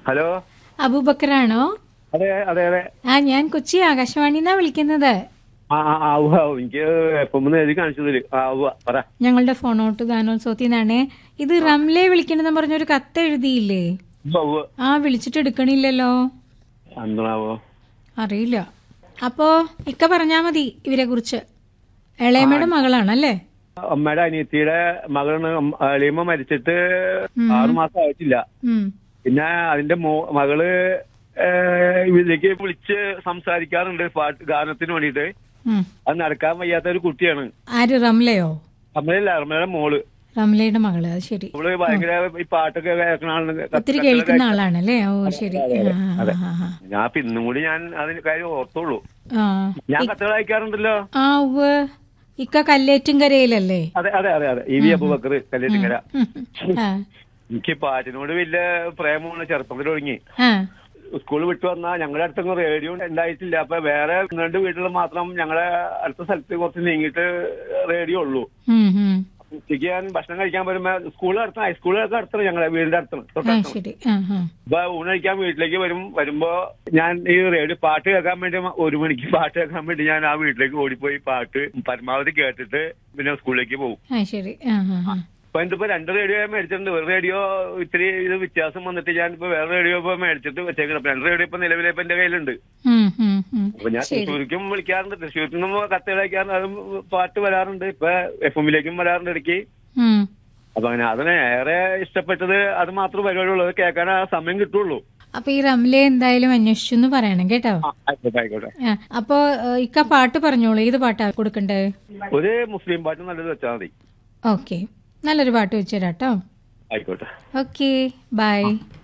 Hello അബൂബക്കറാണോ അതെ അതെ അതെ ആ ഞാൻ കൊച്ചി ആകാശവാണിന്നാ വിളിക്കുന്നത് ആ ആ ആ ഉവ്വ, എനിക്ക് എപ്പം എഴുതി കാണിച്ചതില് ആ ഉവ്വ പറ ഞങ്ങളുടെ ഫോണോട്ട് ഗാനോത്സവത്തിൽ നിന്നാണ് ഇത് റംലെ വിളിക്കണമെന്ന് പറഞ്ഞൊരു കത്ത് എഴുതിയില്ലേ ഉവ്വ, ഉവ്വ. ആ വിളിച്ചിട്ട് എടുക്കണില്ലല്ലോ എന്താണാവോ അറിയില്ല അപ്പോ ഇക്ക പറഞ്ഞാ മതി ഇവരെ കുറിച്ച് ഇളയമ്മയുടെ മകളാണല്ലേ അമ്മയുടെ അനിയത്തിയുടെ മകളാണ് അമ്മ- അളിയമ്മ മരിച്ചിട്ട് ആറു മാസം ആയിട്ടില്ല ഉം പിന്നെ അതിന്റെ മോ- മകള് ഏഹ്, ഇതിലേക്ക് വിളിച്ച് സംസാരിക്കാറുണ്ട് പാട്ട് ഗാനത്തിന് വേണ്ടിയിട്ട് ഉം. അത് നടക്കാൻ വയ്യാത്ത ഒരു കുട്ടിയാണ് ആര് റംലയോ അമ്മയില്ല അമ്മയുടെ മോള് റംലയുടെ മകള് അത് ശരി അവള് ഭയങ്കര ഈ പാട്ടൊക്കെ കേൾക്കണ ആളാണ് ഒത്തിരി കേൾക്കുന്ന ആളാണല്ലേ ഓ ശരി ആ, ആ, ആ, ഞാൻ ഇപ്പൊ ഇന്നും കൂടി ഞാൻ അതിന് കാര്യം ഓർത്തോളൂ ആ. ഞാൻ കത്തുകൾ അയക്കാറുണ്ടല്ലോ ആ ഉവ്വ് ഇക്ക കല്ലേറ്റുംകരയിലല്ലേ അതെ അതെ അതെ അതെ ഇ വി അബുബക്കർ കല്ലേറ്റിങ്ങര ഉം. ആ എനിക്ക് പാട്ടിനോട് വലിയ പ്രേമമാണ് ചെറുപ്പത്തിൽ തുടങ്ങി ആ സ്കൂൾ വിട്ടു വന്നാ ഞങ്ങളുടെ അടുത്തൊന്നും റേഡിയോ ഉണ്ടായിട്ടില്ല അപ്പൊ വേറെ രണ്ട് വീട്ടിൽ മാത്രം ഞങ്ങളുടെ അടുത്ത സ്ഥലത്ത് കുറച്ച് നീങ്ങിയിട്ട് റേഡിയോ ഉള്ളൂ ഉം, ഉം. ഉച്ചയ്ക്ക് ഞാൻ ഭക്ഷണം കഴിക്കാൻ വരുമ്പോ സ്കൂളിൽ അടുത്ത ഹൈസ്കൂളിലൊക്കെ അടുത്താണ് ഞങ്ങളുടെ വീടിന്റെ അടുത്താണ് ആ തൊട്ടടുത്താണ് ശരി ആ ആ അപ്പൊ ഊണ് കഴിക്കാൻ വീട്ടിലേക്ക് വരും വരുമ്പോ ഞാൻ ഈ റേഡിയോ പാട്ട് കേൾക്കാൻ വേണ്ടി ഒരു മണിക്ക് പാട്ട് കേൾക്കാൻ വേണ്ടി ഞാൻ ആ വീട്ടിലേക്ക് ഓടിപ്പോയി പാട്ട് പരമാവധി കേട്ടിട്ട് പിന്നെ സ്കൂളിലേക്ക് പോകും ആ ശരി ആ ആ ആ അപ്പൊ ഇതിപ്പോ രണ്ട് റേഡിയോ ഞാൻ മേടിച്ചിട്ടുണ്ട് ഒരു റേഡിയോ ഇത്തിരി ഇത് വ്യത്യാസം വന്നിട്ട് ഞാൻ ഇപ്പൊ വേറെ റേഡിയോ ഇപ്പൊ മേടിച്ചിട്ട് വെച്ചേക്കണം അപ്പൊ രണ്ട് റേഡിയോ ഇപ്പൊ നിലവിലെ ഇപ്പൊ എന്റെ കയ്യിലുണ്ട് ഉം, ഉം, ഉം. അപ്പൊ ഞാൻ ശരി തൃശ്ശൂർക്കും വിളിക്കാറുണ്ട് തൃശ്ശൂരിൽ നിന്നും കത്തുകൾ അയക്കാറുണ്ട് അതും പാട്ട് വരാറുണ്ട് ഇപ്പൊ എഫ് എമ്മിലേക്കും വരാറുണ്ട് ഇടയ്ക്ക് ഉം. അപ്പൊ അങ്ങനെ അതിന് ഏറെ ഇഷ്ടപ്പെട്ടത് അത് മാത്രം പരിപാടിയുള്ളൂ അത് കേൾക്കാൻ ആ സമയം കിട്ടുള്ളൂ അപ്പൊ ഈ റംലെ എന്തായാലും അന്വേഷിച്ചു എന്ന് പറയണം കേട്ടോ ആ, ആയിക്കോട്ടെ ആയിക്കോട്ടെ ആ, അപ്പൊ ഏ, ഇക്ക പാട്ട് പറഞ്ഞോളൂ ഏത് പാട്ടാ കൊടുക്കണ്ടേ ഒരു മുസ്ലിം പാട്ട് നല്ലത് വെച്ചാൽ മതി ഓക്കെ നല്ലൊരു പാട്ട് വെച്ചുതരാം കേട്ടോ ആയിക്കോട്ടെ ഓക്കെ ബൈ